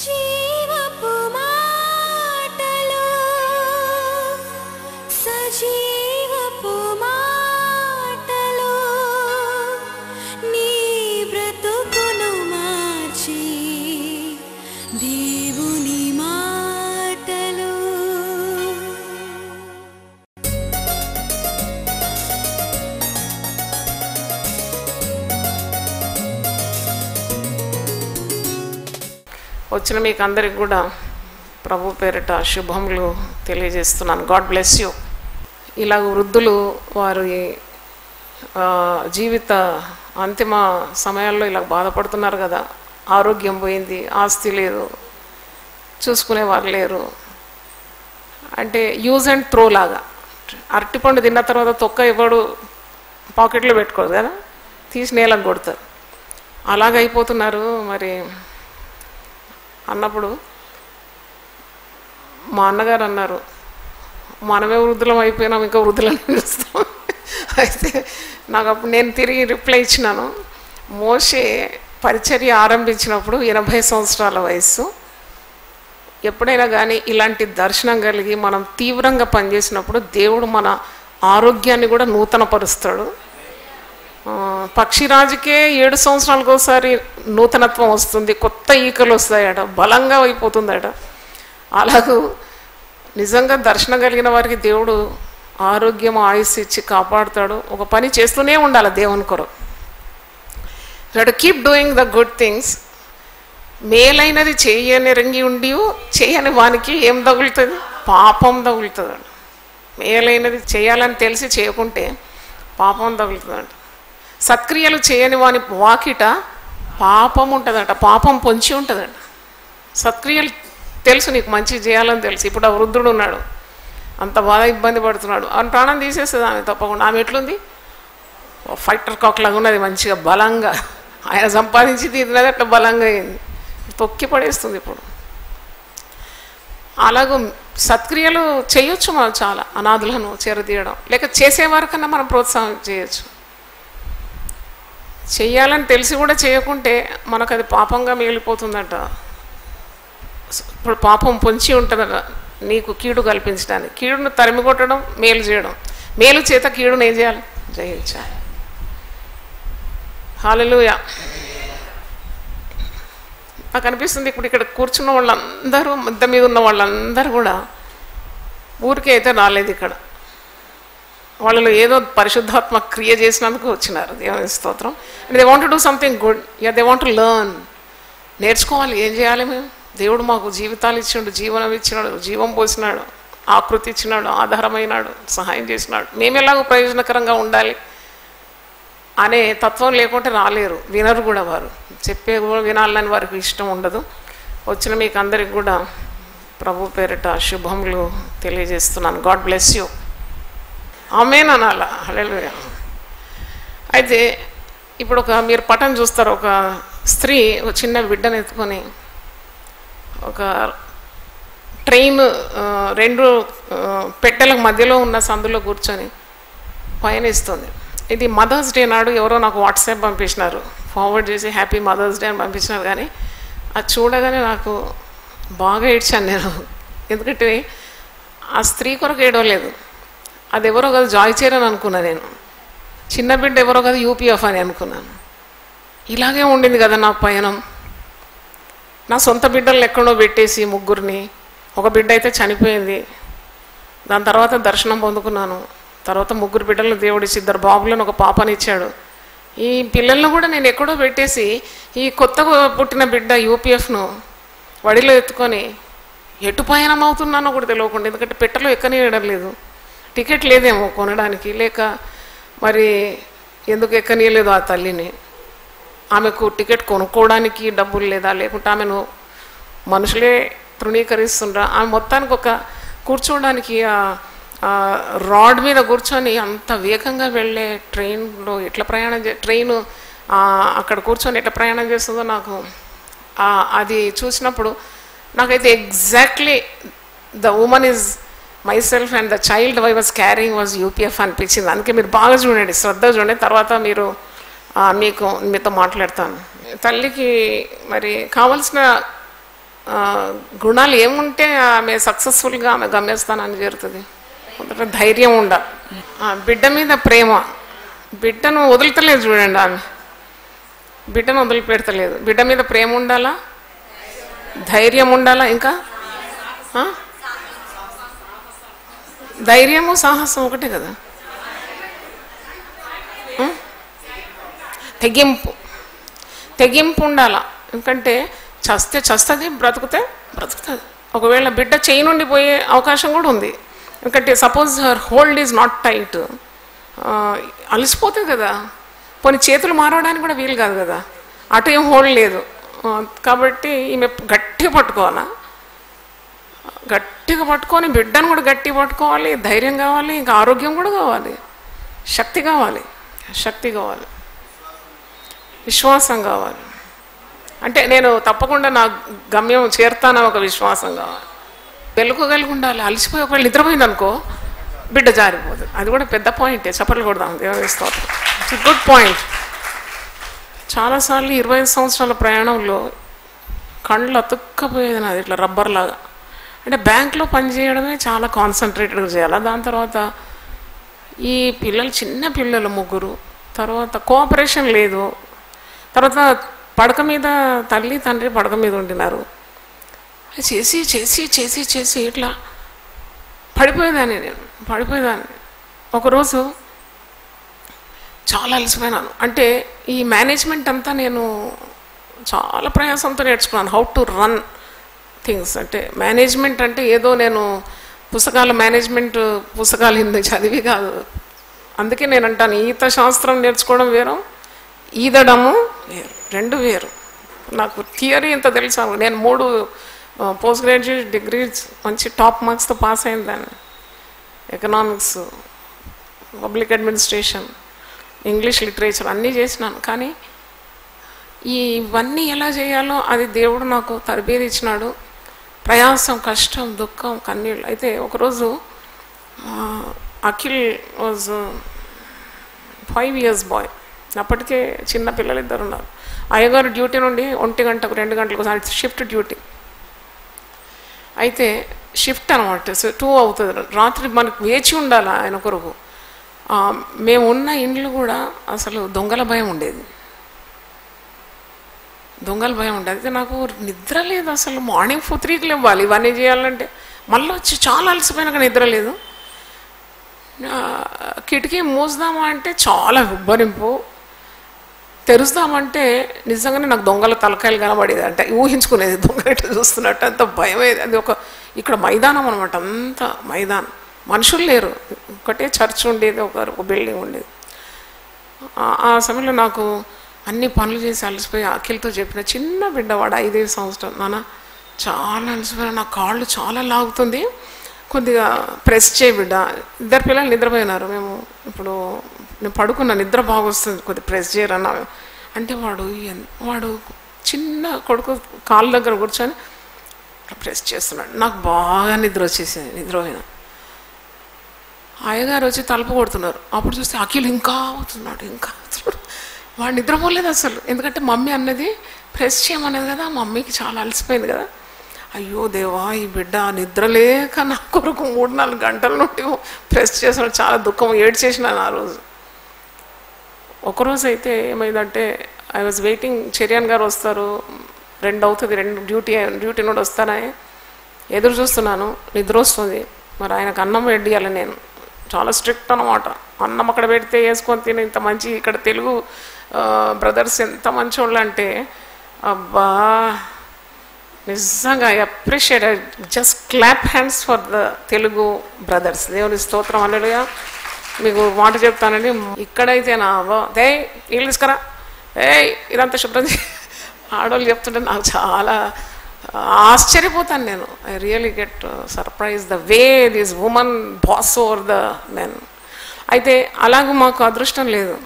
జీవపు మాటలు సజీవపు మాటలు నీ బ్రతుకును మార్చి దేవుని మాటలు వచ్చిన మీకు అందరికి కూడా ప్రభు పేరిట శుభములు తెలియజేస్తున్నాను గాడ్ బ్లెస్ యూ ఇలా వృద్ధులు వారి ఆ, జీవిత అంతిమ సమయాల్లో ఇలా బాధపడుతున్నారు కదా ఆరోగ్యం పోయింది ఆస్తి లేదు చూసుకునే వారు లేరు అంటే యూజ్ అండ్ త్రో లాగా అరటిపండు తిన్న తర్వాత తొక్క ఇవ్వడు పాకెట్లో పెట్టుకోదు కదా తీసి నేలకు కొడతారు అలాగ అయిపోతున్నారు మరి అన్నప్పుడు మా అన్నగారు అన్నారు మనమే వృద్ధులం అయిపోయినాం ఇంకా వృద్ధులను చూస్తాం అయితే నాకు అప్పుడు నేను తిరిగి రిప్లై ఇచ్చినాను మోషే పరిచర్య ఆరంభించినప్పుడు ఎనభై సంవత్సరాల వయస్సు ఎప్పుడైనా కానీ ఇలాంటి దర్శనం కలిగి మనం తీవ్రంగా పనిచేసినప్పుడు దేవుడు మన ఆరోగ్యాన్ని కూడా నూతనపరుస్తాడు ఆ, పక్షిరాజుకే ఏడు సంవత్సరాలకు ఒకసారి నూతనత్వం వస్తుంది కొత్త ఈకలు వస్తాయట బలంగా అయిపోతుందట అలాగూ నిజంగా దర్శనం కలిగిన వారికి దేవుడు ఆరోగ్యం ఆయుస్సు ఇచ్చి కాపాడుతాడు ఒక పని చేస్తూనే ఉండాలి దేవుని కొరకు to keep doing the good things మేలైనది చేయని రంగి ఉండి చేయని వానికి ఏం తగులుతుంది పాపం తగులుతుందండి మేలైనది చేయాలని తెలిసి చేయకుంటే పాపం తగులుతుందంట సత్క్రియలు చేయని వాని వాకిట పాపం ఉంటుందంట పాపం పొంచి ఉంటుందంట సత్క్రియలు తెలుసు నీకు మంచి చేయాలని తెలుసు ఇప్పుడు ఆ వృద్ధుడు ఉన్నాడు అంత బాగా ఇబ్బంది పడుతున్నాడు ఆమె ప్రాణం తీసేస్తుంది ఆమె తప్పకుండా ఆమె ఎట్లుంది ఓ ఫైటర్ కాక్ లాగా ఉన్నది మంచిగా బలంగా ఆయన సంపాదించి తీరినది అట్లా బలంగా అయింది తొక్కి పడేస్తుంది ఇప్పుడు అలాగూ సత్క్రియలు చేయొచ్చు మనం చాలా అనాథులను చేరదీయడం లేక చేసేవారికన్నా మనం ప్రోత్సాహం చేయొచ్చు చెయ్యాలని తెలిసి కూడా చేయకుంటే మనకు అది పాపంగా మిగిలిపోతుందట ఇప్పుడు పాపం పొంచి ఉంటుందట నీకు కీడు కల్పించడానికి కీడును తరిమి కొట్టడం మేలు చేయడం మేలు చేత కీడును ఏం చేయాలి జయించాలి హాలలుయా నాకు అనిపిస్తుంది ఇప్పుడు ఇక్కడ కూర్చున్న వాళ్ళందరూ ముద్ద మీద ఉన్న వాళ్ళందరూ కూడా ఊరికే అయితే రాలేదు ఇక్కడ వాళ్ళలో ఏదో పరిశుద్ధాత్మ క్రియ చేసినందుకు వచ్చినారు దేవుని స్తోత్రం and they want do something good yeah they want learn నేర్చుకోవాలి ఏం చేయాలి మేము దేవుడు మాకు జీవితాలు ఇచ్చిండు జీవనం ఇచ్చినాడు జీవం పోసినాడు ఆకృతి ఇచ్చినాడు ఆధారమైనాడు సహాయం చేసినాడు మేము ఎలాగో ప్రయోజనకరంగా ఉండాలి అనే తత్వం లేకుంటే రాలేరు వినరు కూడా వారు చెప్పే కూడా వినాలని వారికి ఇష్టం ఉండదు వచ్చిన మీకు అందరికి కూడా ప్రభు పేరిట శుభములు తెలియజేస్తున్నాను గాడ్ బ్లెస్ యూ ఆమెన్ అనాల హల్లెలూయా అయితే ఇప్పుడు ఒక మీరు పటం చూస్తారు ఒక స్త్రీ ఒక చిన్న బిడ్డను ఎత్తుకొని ఒక ట్రైన్ ఆ, రెండు ఆ, పెట్టెల మధ్యలో ఉన్న సందులో కూర్చొని పయనిస్తుంది ఇది మదర్స్ డే నాడు ఎవరో నాకు వాట్సాప్ పంపించినారు ఫార్వర్డ్ చేసి హ్యాపీ మదర్స్ డే అని పంపించినారు కానీ అది చూడగానే నాకు బాగా ఏడ్చాను నేను ఎందుకంటే ఆ స్త్రీ కొరకు ఏడవలేదు అది ఎవరో కదా జాయ్ చేరని అనుకున్నా నేను చిన్న బిడ్డ ఎవరో కదా యూపీఎఫ్ అని అనుకున్నాను ఇలాగే ఉండింది కదా నా పయనం నా సొంత బిడ్డలను ఎక్కడో పెట్టేసి ముగ్గురిని ఒక బిడ్డ అయితే చనిపోయింది దాని తర్వాత దర్శనం పొందుకున్నాను తర్వాత ముగ్గురు బిడ్డలను దేవుడిచ్చి ఇద్దరు బాబులను ఒక పాపని ఇచ్చాడు ఈ పిల్లలను కూడా నేను ఎక్కడో పెట్టేసి ఈ కొత్తగా పుట్టిన బిడ్డ యూపీఎఫ్ను వడిలో ఎత్తుకొని ఎటు పయనం అవుతున్నానో కూడా తెలియకుండా ఎందుకంటే పెట్టెలో ఎక్కనియడం లేదు టికెట్ లేదేమో కొనడానికి లేక మరి ఎందుకు ఎక్కనీయలేదు ఆ తల్లిని ఆమెకు టికెట్ కొనుక్కోవడానికి డబ్బులు లేదా లేకుంటే ఆమెను మనుషులే తృణీకరిస్తుండ్రా ఆమె మొత్తానికి ఒక కూర్చోవడానికి ఆ ఆ రాడ్ మీద కూర్చొని అంత వేగంగా వెళ్ళే ట్రైన్లో ఎట్లా ప్రయాణం చే ట్రైన్ అక్కడ కూర్చొని ఎట్లా ప్రయాణం చేస్తుందో నాకు ఆ, అది చూసినప్పుడు నాకైతే exactly the woman is myself and the child why was carrying was UPF అనిపించింది అందుకే మీరు బాగా చూడండి శ్రద్ధ చూడండి తర్వాత మీరు ఆ, మీకు మీతో మాట్లాడతాను తల్లికి మరి కావలసిన ఆ, గుణాలు ఏముంటే ఆమె సక్సెస్ఫుల్గా ఆమె గమ్యస్థానాన్ని చేరుతుంది మొదట ధైర్యం ఉండాలి ఆ, బిడ్డ మీద ప్రేమ బిడ్డను వదులుతలేదు చూడండి ఆమె బిడ్డను వదిలిపెడతలేదు బిడ్డ మీద ప్రేమ ఉండాలా ధైర్యం ఉండాలా ఇంకా ఆ? ధైర్యము సాహసం ఒకటే కదా ఆ? తెగింపు తెగింపు ఉండాల ఎందుకంటే చస్తే చస్తుంది బ్రతుకుతే బ్రతుకుతుంది ఒకవేళ బిడ్డ చేయి నుండి పోయే అవకాశం కూడా ఉంది ఎందుకంటే suppose her hold is not tight అలసిపోతుంది కదా కొన్ని చేతులు మారవడానికి కూడా వీలు కాదు కదా అటు ఏం హోల్డ్ లేదు ఆ, కాబట్టి ఈమె గట్టిగా పట్టుకోవాలా గట్టిగా పట్టుకొని బిడ్డను కూడా గట్టిగా పట్టుకోవాలి ధైర్యం కావాలి ఇంకా ఆరోగ్యం కూడా కావాలి శక్తి కావాలి శక్తి కావాలి విశ్వాసం కావాలి అంటే నేను తప్పకుండా నా గమ్యం చేరుతానని ఒక విశ్వాసం కావాలి వెలుగు కలిగి ఉండాలి అలసిపోయి ఒకవేళ నిద్రపోయింది అనుకో బిడ్డ జారిపోతుంది అది కూడా పెద్ద పాయింటే చప్పట్లు కొడదాం దేవుని స్తోత్రం ఇట్స్ గుడ్ పాయింట్ చాలాసార్లు ఇరవై ఐదు సంవత్సరాల ప్రయాణంలో కళ్ళు అతుక్కపోయేది నాది ఇట్లా రబ్బర్ లాగా అంటే బ్యాంక్లో పనిచేయడమే చాలా కాన్సన్ట్రేటెడ్గా చేయాలి దాని తర్వాత ఈ పిల్లలు చిన్న పిల్లలు ముగ్గురు తర్వాత కోఆపరేషన్ లేదు తర్వాత పడక మీద తల్లి తండ్రి పడక మీద ఉండినారు అది చేసి చేసి చేసి చేసి ఇట్లా పడిపోయేదాన్ని నేను పడిపోయేదాన్ని ఒకరోజు చాలా అలసిపోయినాను అంటే ఈ మేనేజ్మెంట్ అంతా నేను చాలా ప్రయాసంతో నేర్చుకున్నాను హౌ టు రన్ థింగ్స్ అంటే మేనేజ్మెంట్ అంటే ఏదో నేను పుస్తకాల మేనేజ్మెంట్ పుస్తకాలు హిందీ చదివి కాదు అందుకే నేను అంటాను ఈత శాస్త్రం నేర్చుకోవడం వేరు ఈదడము వేరు రెండు వేరు నాకు థియరీ ఇంత తెలుసా నేను మూడు పోస్ట్ గ్రాడ్యుయేట్ డిగ్రీస్ మంచి టాప్ మార్క్స్తో పాస్ అయింది దాన్ని economics public administration English literature అన్నీ చేసినాను కానీ ఈ ఇవన్నీ ఎలా చేయాలో అది దేవుడు నాకు తరబేది ఇచ్చినాడు ప్రయాసం కష్టం దుఃఖం కన్నీళ్ళు అయితే ఒకరోజు ఆ, Akhil was five years boy అప్పటికే చిన్న పిల్లలు ఇద్దరు ఉన్నారు అయ్యగారు డ్యూటీ నుండి ఒంటి గంటకు రెండు గంటలకు ఒకసారి షిఫ్ట్ డ్యూటీ అయితే షిఫ్ట్ అనమాట సో టూ అవుతుంది రాత్రి మనకు వేచి ఉండాలి ఆయన కొరకు ఆ, మేము ఉన్న ఇండ్లు కూడా అసలు దొంగల భయం ఉండేది దొంగల భయం ఉండేది అయితే నాకు నిద్ర లేదు అసలు మార్నింగ్ ఫోర్ త్రీకి లేవాలి ఇవన్నీ చేయాలంటే మళ్ళీ వచ్చి చాలా అలసిపోయినాక నిద్ర లేదు ఆ, కిటికీ మూసుదామా అంటే చాలా ఉబ్బరింపు తెరుస్తామంటే నిజంగానే నాకు దొంగల తలకాయలు కనబడేది అంటే ఊహించుకునేది దొంగ ఎట్లా చూస్తున్నట్టు అంత భయం అయ్యేది అది ఒక ఇక్కడ మైదానం అనమాట అంత మైదానం మనుషులు లేరు ఒకటే చర్చ్ ఉండేది ఒక ఒక బిల్డింగ్ ఉండేది ఆ- ఆ సమయంలో నాకు అన్ని పనులు చేసి అలసిపోయి అఖిల్తో చెప్పిన చిన్న బిడ్డ వాడు ఐదైదు సంవత్సరం నాన్న చాలా అలసిపోయినా నా కాళ్ళు చాలా లాగుతుంది కొద్దిగా ప్రెస్ చేయి బిడ్డ ఇద్దరు పిల్లలు నిద్రపోయినారు మేము ఇప్పుడు నేను పడుకున్న నిద్ర బాగొస్తుంది కొద్దిగా ప్రెస్ చేయరన్నా అంటే వాడు ఎన్- వాడు చిన్న కొడుకు కాళ్ళ దగ్గర కూర్చొని ప్రెస్ చేస్తున్నాడు నాకు బాగా నిద్ర వచ్చేసింది నిద్రపోయినా అయ్యగారు వచ్చి తలుపు కొడుతున్నారు అప్పుడు చూస్తే అఖిల్ ఇంకా అవుతున్నాడు ఇంకా అవుతున్నాడు వాడు నిద్రపోలేదు అసలు ఎందుకంటే మమ్మీ అన్నది ప్రెస్ చేయమన్నది కదా మమ్మీకి చాలా అలసిపోయింది కదా అయ్యో దేవా ఈ బిడ్డ నిద్రలేక నా కొరకు మూడు నాలుగు గంటల నుండి ప్రెస్ చేసిన చాలా దుఃఖం ఏడ్ చేసినాను ఆ రోజు ఒకరోజు అయితే ఏమైందంటే ఐ వాజ్ వెయిటింగ్ చెరియాన్ గారు వస్తారు రెండు అవుతుంది రెండు డ్యూటీ డ్యూటీ నుండి వస్తానని ఎదురు చూస్తున్నాను నిద్ర వస్తుంది మరి ఆయనకు అన్నం పెట్టియాలి నేను చాలా స్ట్రిక్ట్ అనమాట అన్నం అక్కడ పెడితే వేసుకొని తిని ఇంత మంచి ఇక్కడ తెలుగు బ్రదర్స్ ఎంత మంచోళ్ళు అంటే అబ్బా నిజంగా I appreciate just clap hands for the Telugu brothers దేవుని స్తోత్రం అన్నట్టుగా మీకు మాట చెప్తానండి ఇక్కడైతే నా దే వీళ్ళు తీసుకురా ఏయ్ ఇదంతా శుభ్రం చేయి. ఆడవాళ్ళు చెప్తుంటే నాకు చాలా ఆశ్చర్యపోతాను నేను I really get surprise the way this woman boss over the men అయితే అలాగ మాకు అదృష్టం లేదు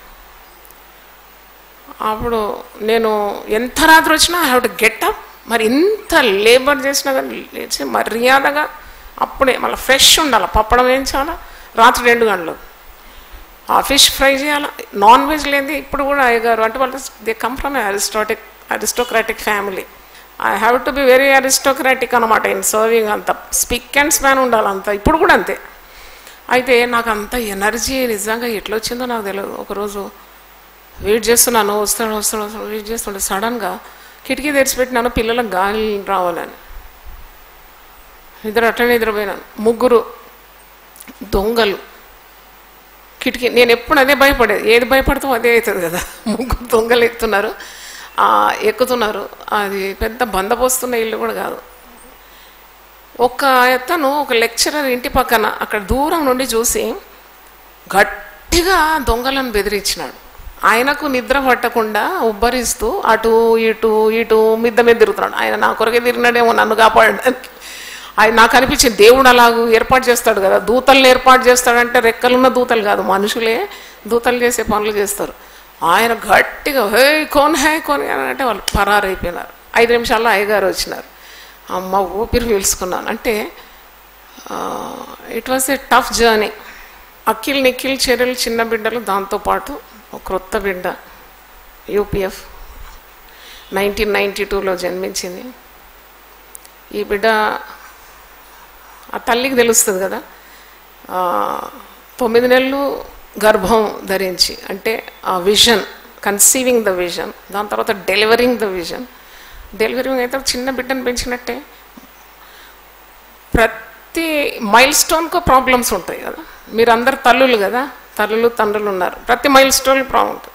అప్పుడు నేను ఎంత రాత్రి వచ్చినా I have to get up మరి ఇంత లేబర్ చేసినా కానీ లేచి మర్యాదగా అప్పుడే మళ్ళీ ఫ్రెష్ ఉండాలి పప్పడం వేయించాలా రాత్రి రెండు గంటలు ఆ ఫిష్ ఫ్రై చేయాలి నాన్ వెజ్ లేని ఇప్పుడు కూడా అయ్యగారు అంటే వాళ్ళు they come from aristatic aristocratic family I have to be very aristocratic అనమాట ఇన్ సర్వింగ్ అంత స్పిక్ అండ్ స్పాన్ ఉండాలి అంత ఇప్పుడు కూడా అంతే అయితే నాకు అంత ఎనర్జీ నిజంగా ఎట్లా వచ్చిందో నాకు తెలియదు ఒకరోజు వెయిట్ చేస్తున్నాను వస్తాను వస్తాను వస్తాను వెయిట్ చేస్తుంటే సడన్గా కిటికీ తెరిచిపెట్టినాను పిల్లలకు గాలి రావాలని నిద్ర అట్లనే నిద్రపోయినాను ముగ్గురు దొంగలు కిటికీ నేను ఎప్పుడు అదే భయపడేది ఏది భయపడతాం అదే అవుతుంది కదా ముగ్గురు దొంగలు ఎక్కుతున్నారు ఆ, ఎక్కుతున్నారు అది పెద్ద బందపోస్తున్న ఇల్లు కూడా కాదు ఒక అతను ఒక లెక్చరర్ ఇంటి పక్కన అక్కడ దూరం నుండి చూసి గట్టిగా దొంగలను బెదిరించినాడు ఆయనకు నిద్ర పట్టకుండా ఉబ్బరిస్తూ అటు ఇటు ఇటు మిద్ద మీద తిరుగుతున్నాడు ఆయన నా కొరకే తిరిగినాడేమో నన్ను కాపాడడానికి ఆయన నాకు అనిపించింది దేవుడు అలాగూ ఏర్పాటు చేస్తాడు కదా దూతలను ఏర్పాటు చేస్తాడంటే రెక్కలున్న దూతలు కాదు మనుషులే దూతలు చేసే పనులు చేస్తారు ఆయన గట్టిగా హే కోన్ హే కోన్ అని అంటే వాళ్ళు పరారైపోయినారు ఐదు నిమిషాల్లో అయ్యగారు వచ్చినారు అమ్మ ఊపిరి పీల్చుకున్నాను అంటే it was a tough journey Akhil Nikhil చర్యలు చిన్న బిడ్డలు దాంతోపాటు ఒక క్రొత్త బిడ్డ యూపీఎఫ్ నైన్టీన్ నైంటీ టూలో జన్మించింది ఈ బిడ్డ ఆ తల్లికి తెలుస్తుంది కదా ఆ, తొమ్మిది నెలలు గర్భం ధరించి అంటే ఆ విజన్ కన్సీవింగ్ ద విజన్ దాని తర్వాత డెలివరింగ్ ద విజన్ డెలివరింగ్ అయితే చిన్న బిడ్డను పెంచినట్టే ప్రతి మైల్ స్టోన్కు ప్రాబ్లమ్స్ ఉంటాయి కదా మీరు అందరు తల్లులు కదా తల్లులు తండ్రులు ఉన్నారు ప్రతి మైల్ స్టోన్ ప్రాబ్లం ఉంటుంది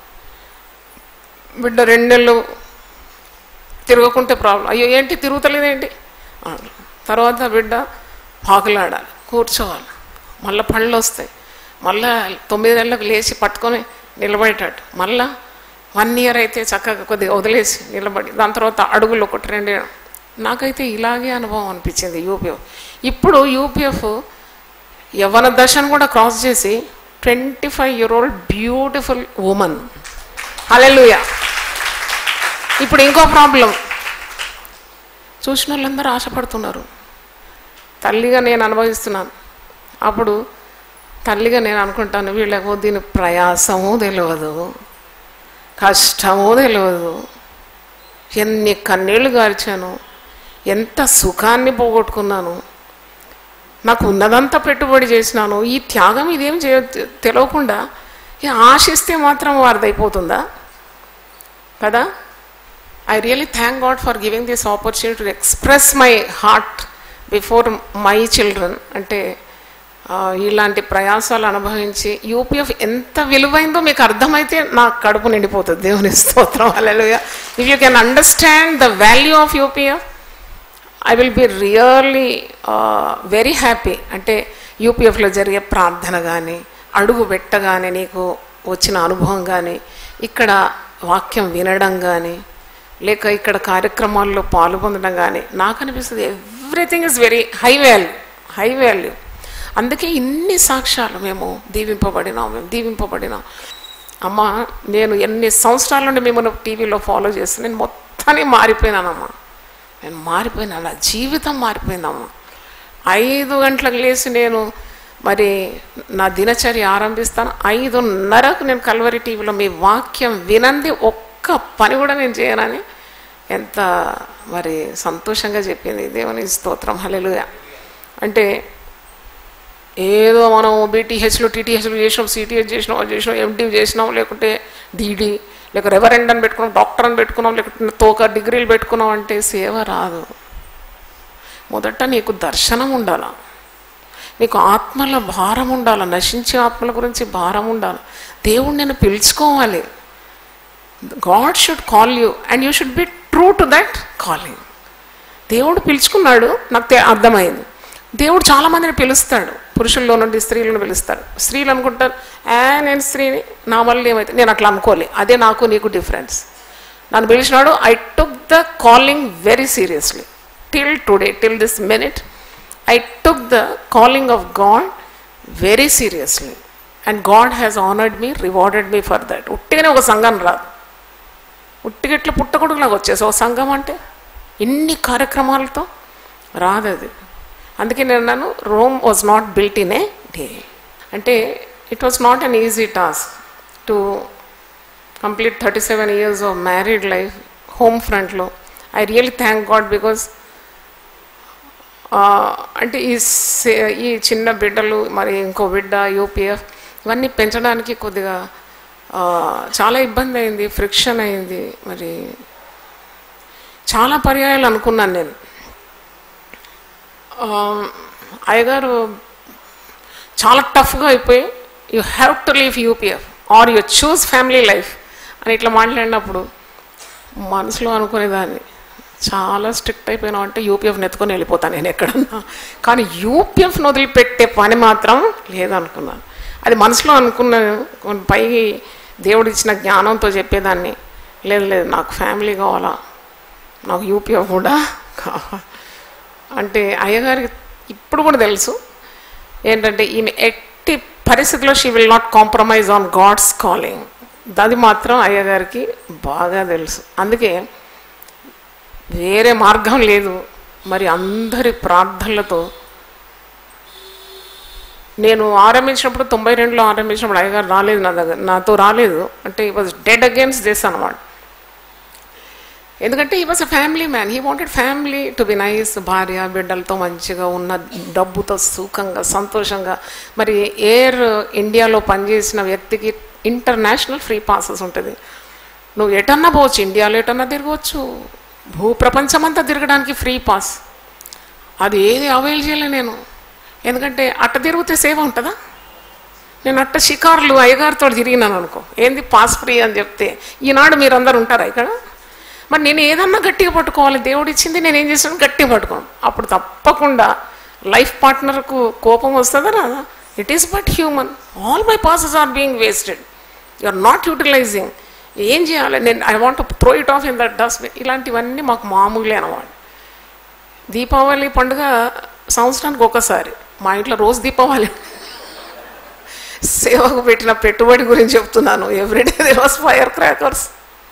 బిడ్డ రెండు నెలలు తిరగకుంటే ప్రాబ్లం అయ్యో ఏంటి తిరుగుతలేదేంటి ఆ, తర్వాత బిడ్డ పాకులాడాలి కూర్చోవాలి మళ్ళీ పళ్ళు వస్తాయి మళ్ళా తొమ్మిది నెలలకు లేచి పట్టుకొని నిలబడేటట్టు మళ్ళా వన్ ఇయర్ అయితే చక్కగా కొద్దిగా వదిలేసి నిలబడి దాని తర్వాత అడుగులు ఒకటి రెండు నాకైతే ఇలాగే అనుభవం అనిపించింది యూపీఎఫ్ ఇప్పుడు యూపీఎఫ్ యవన దశను కూడా క్రాస్ చేసి twenty five year old beautiful woman hallelujah ఇప్పుడు ఇంకో ప్రాబ్లం చూసిన వాళ్ళందరూ ఆశపడుతున్నారు తల్లిగా నేను అనుభవిస్తున్నాను అప్పుడు తల్లిగా నేను అనుకుంటాను వీళ్ళకు దీని ప్రయాసము తెలియదు కష్టము తెలియదు ఎన్ని కన్నీళ్లు గార్చాను ఎంత సుఖాన్ని పోగొట్టుకున్నాను నాకు ఉన్నదంతా పెట్టుబడి చేసినాను ఈ త్యాగం ఇదేం చేయ తెలియకుండా ఇక ఆశిస్తే మాత్రం వారిదైపోతుందా కదా I really thank God for giving this opportunity to express my heart before my children అంటే ఆ, ఇలాంటి ప్రయాసాలు అనుభవించి యూపీఎఫ్ ఎంత విలువైందో మీకు అర్థమైతే నా కడుపు నిండిపోతుంది దేవుని స్తోత్రం hallelujah if you can understand the value of UPF I will be really very happy అంటే యూపీఎఫ్లో జరిగే ప్రార్థన కానీ అడుగు పెట్టగానే నీకు వచ్చిన అనుభవం కానీ ఇక్కడ వాక్యం వినడం కానీ లేక ఇక్కడ కార్యక్రమాల్లో పాల్గొనడం కానీ నాకు అనిపిస్తుంది everything is very high value high value అందుకే ఇన్ని సాక్ష్యాలు మేము దీవింపబడినాం మేము దీవింపబడినాం అమ్మ నేను ఎన్ని సంవత్సరాల నుండి మిమ్మల్ని టీవీలో ఫాలో చేస్తాను నేను మొత్తాన్ని మారిపోయినానమ్మా నేను మారిపోయినా నా జీవితం మారిపోయిందమ్మా ఐదు గంటలకు లేచి నేను మరి నా దినచర్య ఆరంభిస్తాను ఐదున్నరకు నేను కల్వరి టీవీలో మీ వాక్యం వినంది ఒక్క పని కూడా నేను చేయనని ఎంత మరి సంతోషంగా చెప్పింది దేవుని స్తోత్రం హల్లెలూయా అంటే ఏదో మనం బీటీహెచ్లో టీటీహెచ్లో చేసినాం సిటీహెచ్ చేసినాం అది చేసినాం ఎంటీ చేసినాం లేకుంటే డీడీ లేక రెవరెండ్ అని పెట్టుకున్నాం డాక్టర్ అని పెట్టుకున్నాం లేకుంటే తోక డిగ్రీలు పెట్టుకున్నాం అంటే సేవ రాదు మొదట నీకు దర్శనం ఉండాల నీకు ఆత్మల భారం ఉండాలి నశించే ఆత్మల గురించి భారం ఉండాలి దేవుడు నేను పిలుచుకోవాలి God should call you and you should be true to that calling దేవుడు పిలుచుకున్నాడు నాకు తె- అర్థమైంది దేవుడు చాలా మందిని పిలుస్తాడు పురుషుల్లో నుండి స్త్రీలను పిలుస్తాడు స్త్రీలు అనుకుంటారు ఏ నేను స్త్రీని నా వల్ల ఏమైతే నేను అట్లా అనుకోలే అదే నాకు నీకు డిఫరెన్స్ నన్ను పిలిచినాడు I took the calling very seriously till today till this minute I took the calling of God very seriously and God has honoured me rewarded me for that ఉట్టిగానే ఒక సంఘం రాదు ఉట్టిగట్ల పుట్టకొడుకులాగా వచ్చేసి ఒక సంఘం అంటే ఇన్ని కార్యక్రమాలతో రాదు అది అందుకే నేను అన్నాను Rome was not built in a day అంటే it was not an easy task to complete thirty seven years of married life home ఫ్రంట్లో I really thank God because అంటే ఈ సే- ఈ చిన్న బిడ్డలు మరి ఇంకో బిడ్డ యూపీఎఫ్ ఇవన్నీ పెంచడానికి కొద్దిగా ఆ, చాలా ఇబ్బంది అయింది ఫ్రిక్షన్ అయింది మరి చాలా పర్యాయాలు అనుకున్నాను నేను ఆ, అయ్యగారు చాలా టఫ్గా అయిపోయి you have to leave UPF or you choose family life అని ఇట్లా మాట్లాడినప్పుడు మనసులో అనుకునేదాన్ని చాలా స్ట్రిక్ట్ అయిపోయినావు అంటే యూపీఎఫ్ని ఎత్తుకొని వెళ్ళిపోతాను నేను ఎక్కడన్నా కానీ యూపీఎఫ్ని వదిలిపెట్టే పని మాత్రం లేదనుకున్నాను అది మనసులో అనుకున్న పైకి దేవుడు ఇచ్చిన జ్ఞానంతో చెప్పేదాన్ని లేదు లేదు నాకు ఫ్యామిలీ కావాలా నాకు యూపీఎఫ్ కూడా కావాలి అంటే అయ్యగారికి ఇప్పుడు కూడా తెలుసు ఏంటంటే ఈమె ఎట్టి పరిస్థితిలో she will not compromise on God's calling అది మాత్రం అయ్యగారికి బాగా తెలుసు అందుకే వేరే మార్గం లేదు మరి అందరి ప్రార్థనలతో నేను ఆరంభించినప్పుడు తొంభై రెండులో ఆరంభించినప్పుడు అయ్యగారు రాలేదు నా దగ్గర నాతో రాలేదు అంటే ఈ వాజ్ డెడ్ అగేన్స్ట్ దిస్ అనమాట ఎందుకంటే he was a family man he wanted family to be nice భార్య బిడ్డలతో మంచిగా ఉన్న డబ్బుతో సుఖంగా సంతోషంగా మరి ఎయిర్ ఇండియాలో పనిచేసిన వ్యక్తికి ఇంటర్నేషనల్ ఫ్రీ పాసెస్ ఉంటుంది నువ్వు ఎటన్నా పోవచ్చు ఇండియాలో ఎటన్నా తిరగవచ్చు భూ ప్రపంచమంతా తిరగడానికి ఫ్రీ పాస్ అది ఏది అవైల్ చేయలే నేను ఎందుకంటే అట్ట తిరిగితే సేవ ఉంటుందా నేను అట్ట షికారులు అయ్యగారితో తిరిగినాను అనుకో ఏంది పాస్ ఫ్రీ అని చెప్తే ఈనాడు మీరందరూ ఉంటారా ఇక్కడ మరి నేను ఏదన్నా గట్టిగా పట్టుకోవాలి దేవుడు ఇచ్చింది నేను ఏం చేసాను గట్టిగా పట్టుకోను అప్పుడు తప్పకుండా లైఫ్ పార్ట్నర్కు కోపం వస్తుందా రాదా it is but human all my passes are being wasted you are not utilising ఏం చేయాలి నేను I want throw it off in that dustbin ఇలాంటివన్నీ మాకు మామూలే అన్నమాట దీపావళి పండుగ సంవత్సరానికి ఒకసారి మా ఇంట్లో రోజు దీపావళి సేవకు పెట్టిన పెట్టుబడి గురించి చెప్తున్నాను everyday they was fire crackers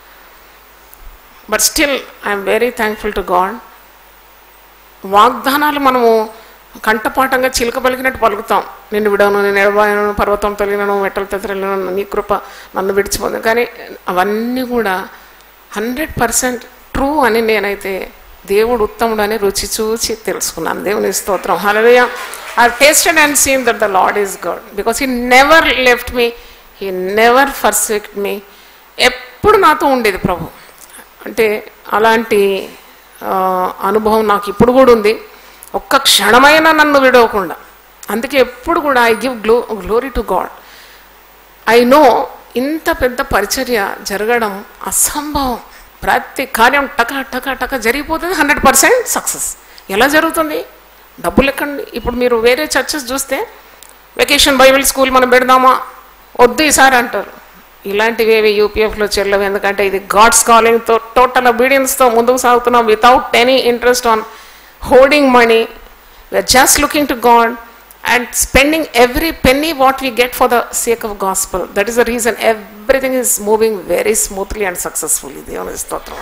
but still I'm very thankful to God వాగ్దానాలు మనము కంఠపాఠంగా చిలుక పలికినట్టు పలుకుతాం నిన్ను విడవను నేను ఎడబాయను పర్వతం తొలిగినను మెట్టలు తెతరలను నీ కృప నన్ను విడిచిపోదు కానీ అవన్నీ కూడా హండ్రెడ్ పర్సెంట్ ట్రూ అని నేనైతే దేవుడు ఉత్తముడు అని రుచి చూచి తెలుసుకున్నాను దేవుని స్తోత్రం హలదయ I tasted and seen that the Lord is God because he never left me he never forsaked me ఎప్పుడు నాతో ఉండేది ప్రభు అంటే అలాంటి ఆ, అనుభవం నాకు ఇప్పుడు కూడా ఉంది ఒక్క క్షణమైనా నన్ను విడవకుండా అందుకే ఎప్పుడు కూడా I give glow glory to God I know ఇంత పెద్ద పరిచర్య జరగడం అసంభవం ప్రతి కార్యం టక టక టక జరిగిపోతుంది హండ్రెడ్ పర్సెంట్ సక్సెస్ ఎలా జరుగుతుంది డబ్బులు ఎక్కండి ఇప్పుడు మీరు వేరే చర్చెస్ చూస్తే వెకేషన్ బైబిల్ స్కూల్ మనం పెడదామా వద్దు ఈసారి అంటారు ఇలాంటివి ఏవి యూపీఎఫ్లో చెల్లవు ఎందుకంటే ఇది గాడ్స్ కాలింగ్తో టోటల్ ఒబీడియన్స్తో ముందుకు సాగుతున్నాం without any interest on holding money we are just looking to God and spending every penny what we get for the sake of gospel that is the reason everything is moving very smoothly and successfully దేవుని స్తోత్రం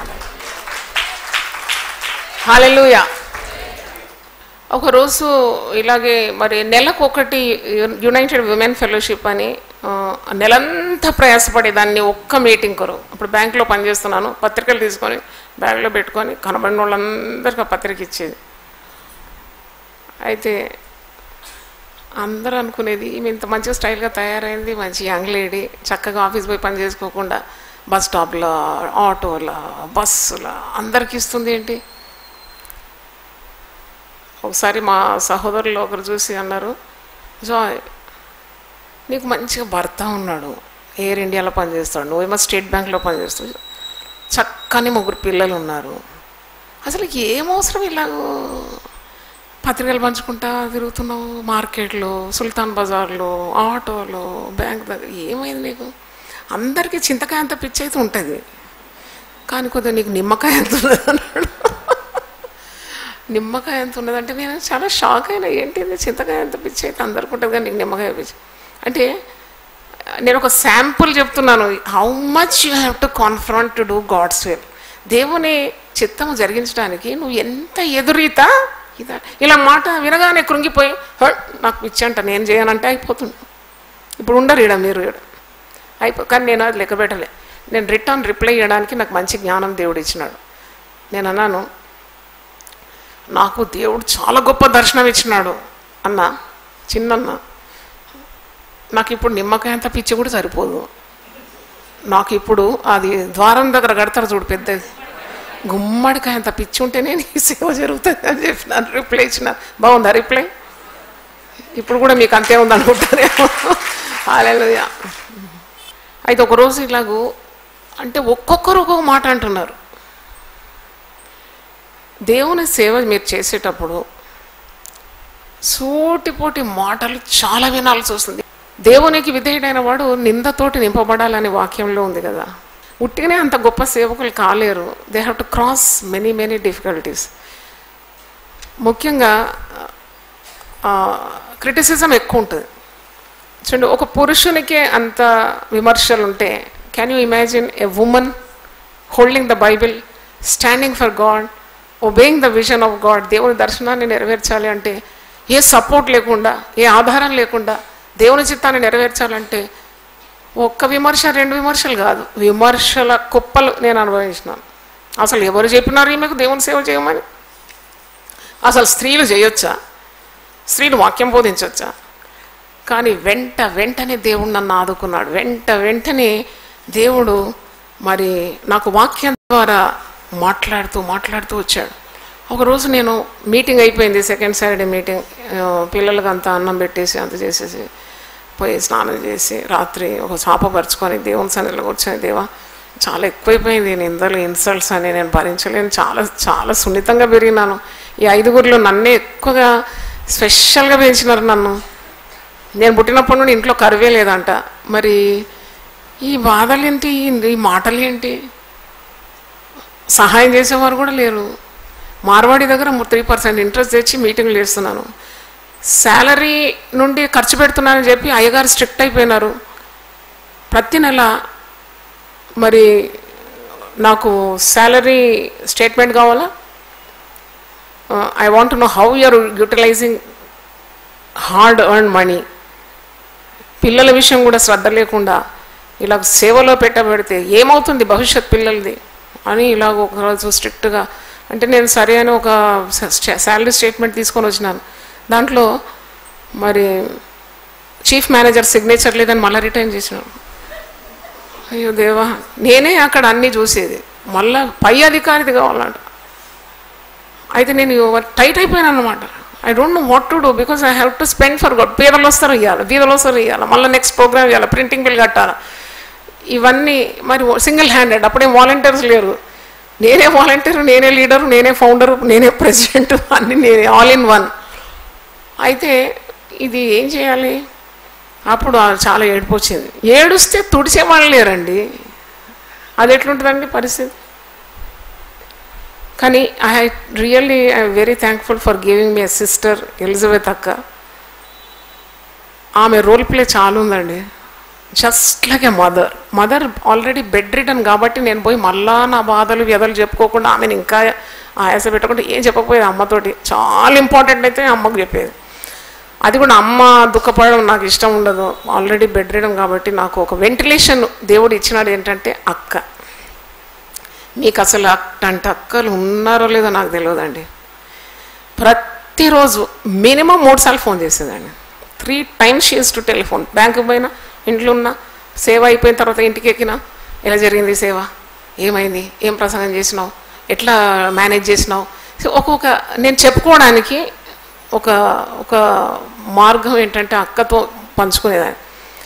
hallelujah ఒకరోజు ఇలాగే మరి నెలకు ఒకటి United women fellowship అని ఆ, నెలంతా ప్రయాసపడి దాన్ని ఒక్క మీటింగ్ కొరు ఇప్పుడు బ్యాంక్లో పనిచేస్తున్నాను పత్రికలు తీసుకొని బ్యాగ్లో పెట్టుకొని కనబడిన వాళ్ళందరికీ ఆ పత్రిక ఇచ్చేది అయితే అందరూ అనుకునేది ఈమె ఇంత మంచిగా స్టైల్గా తయారైంది మంచి యంగ్ లేడీ చక్కగా ఆఫీస్ పోయి పని చేసుకోకుండా బస్ స్టాప్లో ఆటోలో బస్సులో అందరికి ఇస్తుంది ఏంటి ఒకసారి మా సహోదరులు ఒకరు చూసి అన్నారు జాయ్ నీకు మంచిగా భర్త ఉన్నాడు ఎయిర్ ఇండియాలో పనిచేస్తాడు నువ్వేమో స్టేట్ బ్యాంక్లో పనిచేస్తావు చక్కని ముగ్గురు పిల్లలు ఉన్నారు అసలు ఏం అవసరం ఇలాగూ పత్రికలు పంచుకుంటా తిరుగుతున్నావు మార్కెట్లో సుల్తాన్ బజార్లో ఆటోలో బ్యాంక్ దగ్గర ఏమైంది నీకు అందరికీ చింతకాయ అంత పిచ్చి అయితే ఉంటుంది కానీ కొద్దిగా నీకు నిమ్మకాయ ఎంత ఉన్నది అన్నాడు నిమ్మకాయ ఎంత ఉన్నదంటే నేను చాలా షాక్ అయినా ఏంటి ఇది చింతకాయ ఎంత పిచ్చి అయితే అందరికి ఉంటుంది కానీ నీకు నిమ్మకాయ పిచ్చి అంటే నేను ఒక శాంపుల్ చెప్తున్నాను how much you have to confront to do God's will దేవుని చిత్తము జరిగించడానికి నువ్వు ఎంత ఎదురీత ఇదా ఇలా మాట వినగానే కృంగిపోయి "హట్, నాకు పిచ్చి అంట నేను చేయనంటే అయిపోతుంది ఇప్పుడు ఉండరు ఈడ మీరు ఈడ అయిపో కానీ నేను అది లెక్క పెట్టలే నేను రిటర్న్ రిప్లై ఇవ్వడానికి నాకు మంచి జ్ఞానం దేవుడు ఇచ్చినాడు నేను అన్నాను నాకు దేవుడు చాలా గొప్ప దర్శనం ఇచ్చినాడు అన్న చిన్నన్న నాకు ఇప్పుడు నిమ్మకాయ అంత పిచ్చి కూడా సరిపోదు నాకు ఇప్పుడు అది ద్వారం దగ్గర కడతారు చూడు పెద్దది గుమ్మడికాయ అంత పిచ్చి ఉంటేనే నీ సేవ జరుగుతుంది అని చెప్పినాను రిప్లై ఇచ్చిన బాగుందా రిప్లై ఇప్పుడు కూడా మీకు అంతే ఉంది అనుకుంటారేమో హల్లెలూయా. అయితే ఒకరోజు ఇలాగూ అంటే ఒక్కొక్కరు ఒక్కొక్క మాట అంటున్నారు దేవుని సేవ మీరు చేసేటప్పుడు సూటిపోటి మాటలు చాలా వినాల్సి వస్తుంది దేవునికి విధేయుడైన వాడు నిందతోటి నింపబడాలని వాక్యంలో ఉంది కదా ఉట్టిగానే అంత గొప్ప సేవకులు కాలేరు they have to cross many many difficulties ముఖ్యంగా క్రిటిసిజం ఎక్కువ ఉంటుంది చూడండి ఒక పురుషునికే అంత విమర్శలు ఉంటే can you imagine a woman holding the Bible standing for God obeying the vision of God దేవుని దర్శనాన్ని నెరవేర్చాలి అంటే ఏ సపోర్ట్ లేకుండా ఏ ఆధారం లేకుండా దేవుని చిత్తాన్ని నెరవేర్చాలంటే ఒక్క విమర్శ రెండు విమర్శలు కాదు విమర్శల కుప్పలు నేను అనుభవించినాను అసలు ఎవరు చెప్పినారు ఈమెకు దేవుని సేవ చేయమని అసలు స్త్రీలు చేయొచ్చా స్త్రీలు వాక్యం బోధించవచ్చా కానీ వెంట వెంటనే దేవుడు నన్ను ఆదుకున్నాడు వెంట వెంటనే దేవుడు మరి నాకు వాక్యం ద్వారా మాట్లాడుతూ మాట్లాడుతూ వచ్చాడు ఒకరోజు నేను మీటింగ్ అయిపోయింది సెకండ్ సాటర్డే మీటింగ్ ఆ, పిల్లలకి అంతా అన్నం పెట్టేసి అంత చేసేసి పోయి స్నానం చేసి రాత్రి ఒక చాప పరుచుకొని దేవుని సన్నిధిలో కూర్చొని దేవా చాలా ఎక్కువైపోయింది నిందలు ఇన్సల్ట్స్ అని నేను భరించలేను చాలా చాలా సున్నితంగా పెరిగినాను ఈ ఐదుగురిలో నన్నే ఎక్కువగా స్పెషల్గా పెంచినారు నన్ను నేను పుట్టినప్పటి నుండి ఇంట్లో కరువే లేదంట మరి ఈ బాధలు ఏంటి ఈ మాటలు ఏంటి సహాయం చేసేవారు కూడా లేరు మార్వాడి దగ్గర త్రీ పర్సెంట్ ఇంట్రెస్ట్ తెచ్చి మీటింగ్లు చేస్తున్నాను శాలరీ నుండి ఖర్చు పెడుతున్నానని చెప్పి అయ్యగారు స్ట్రిక్ట్ అయిపోయినారు ప్రతి నెల మరి నాకు శాలరీ స్టేట్మెంట్ కావాలా I want know how you are utilising hard earn money పిల్లల విషయం కూడా శ్రద్ధ లేకుండా ఇలా సేవలో పెట్టబెడితే ఏమవుతుంది భవిష్యత్ పిల్లలది అని ఇలాగ ఒకరోజు స్ట్రిక్ట్గా అంటే నేను సరే అని ఒక శాలరీ స్టేట్మెంట్ తీసుకొని వచ్చినాను దాంట్లో మరి చీఫ్ మేనేజర్ సిగ్నేచర్ లేదని మళ్ళీ రిటర్న్ చేసినాను అయ్యో దేవా నేనే అక్కడ అన్నీ చూసేది మళ్ళా పై అధికారిది కావాలంట అయితే నేను టైట్ అయిపోయాను అనమాట I don't know what to do because I have to spend for God పేదలు వస్తారు ఇవ్వాలి బీదలు వస్తారు ఇవ్వాలి మళ్ళీ నెక్స్ట్ ప్రోగ్రామ్ ఇవ్వాలి ప్రింటింగ్ బిల్ కట్టాలి ఇవన్నీ మరి సింగిల్ హ్యాండెడ్ అప్పుడే వాలంటీర్స్ లేరు నేనే వాలంటీర్ నేనే లీడరు నేనే ఫౌండరు నేనే ప్రెసిడెంట్ అన్ని నేనే ఆల్ ఇన్ వన్ అయితే ఇది ఏం చేయాలి అప్పుడు ఆ చాలా ఏడుపు వచ్చింది ఏడుస్తే తుడిచే వాళ్ళు లేరండి అది ఎట్లుంటుందండి పరిస్థితి కానీ I really I very thankful for giving me sister Elizabeth అక్క ఆమె రోల్ ప్లే చాలా ఉందండి just like a mother mother already bed return కాబట్టి నేను పోయి మళ్ళా నా బాధలు వ్యధలు చెప్పుకోకుండా ఆమెను ఇంకా ఆయాస పెట్టకుండా ఏం చెప్పకపోయేది అమ్మతోటి చాలా ఇంపార్టెంట్ అయితే అమ్మకు చెప్పేది అది కూడా అమ్మ దుఃఖపడడం నాకు ఇష్టం ఉండదు ఆల్రెడీ బెడ్ రిటర్న్ కాబట్టి నాకు ఒక వెంటిలేషన్ దేవుడు ఇచ్చినాడు ఏంటంటే అక్క మీకు అసలు అట్టంటి అక్కలు ఉన్నారో లేదో నాకు తెలియదండి ప్రతిరోజు మినిమం మూడు సార్లు ఫోన్ చేసేదండి three times she's to telephone bank పోయినా ఇంట్లో ఉన్నా సేవ అయిపోయిన తర్వాత ఇంటికి ఎక్కినా ఎలా జరిగింది సేవ ఏమైంది ఏం ప్రసంగం చేసినావు ఎట్లా మేనేజ్ చేసినావు సో ఒక్కొక్క నేను చెప్పుకోవడానికి ఒక ఒక మార్గం ఏంటంటే అక్కతో పంచుకునేదాన్ని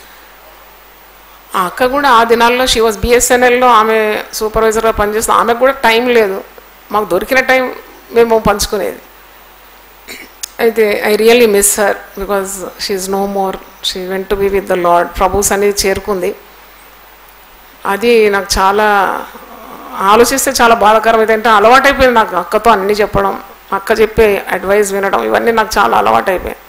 ఆ అక్క కూడా ఆ దినాల్లో షీ వాజ్ బిఎస్ఎన్ఎల్లో ఆమె సూపర్వైజర్గా పనిచేస్తుంది ఆమెకు కూడా టైం లేదు మాకు దొరికిన టైం మేము పంచుకునేది అయితే I really miss her because she's no more she went to be with the Lord ప్రభుస్ అనేది చేరుకుంది అది నాకు చాలా ఆలోచిస్తే చాలా బాధాకరం ఏంటంటే అలవాటైపోయింది నాకు అక్కతో అన్నీ చెప్పడం అక్క చెప్పే అడ్వైస్ వినడం ఇవన్నీ నాకు చాలా అలవాటైపోయాయి